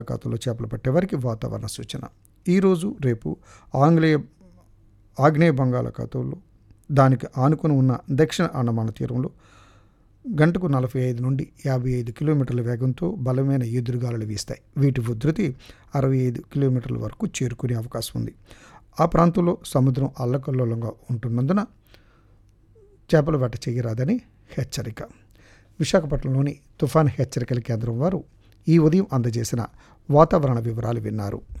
ఖాతాలో చేపలు పట్టేవారికి వాతావరణ సూచన ఈరోజు రేపు ఆంగ్లేయ ఆగ్నేయ బంగాళాఖాతంలో దానికి ఆనుకుని ఉన్న దక్షిణ అండమాన తీరంలో గంటకు నలభై ఐదు నుండి యాభై ఐదు కిలోమీటర్ల వేగంతో బలమైన ఎదురుగాలులు వీస్తాయి వీటి ఉధృతి అరవై ఐదు కిలోమీటర్ల వరకు చేరుకునే అవకాశం ఉంది ఆ ప్రాంతంలో సముద్రం అల్లకల్లోలంగా ఉంటున్నందున చేపల వేట చేయరాదని హెచ్చరిక విశాఖపట్నంలోని తుఫాన్ హెచ్చరికల కేంద్రం వారు ఈ ఉదయం అందజేసిన వాతావరణ వివరాలు విన్నారు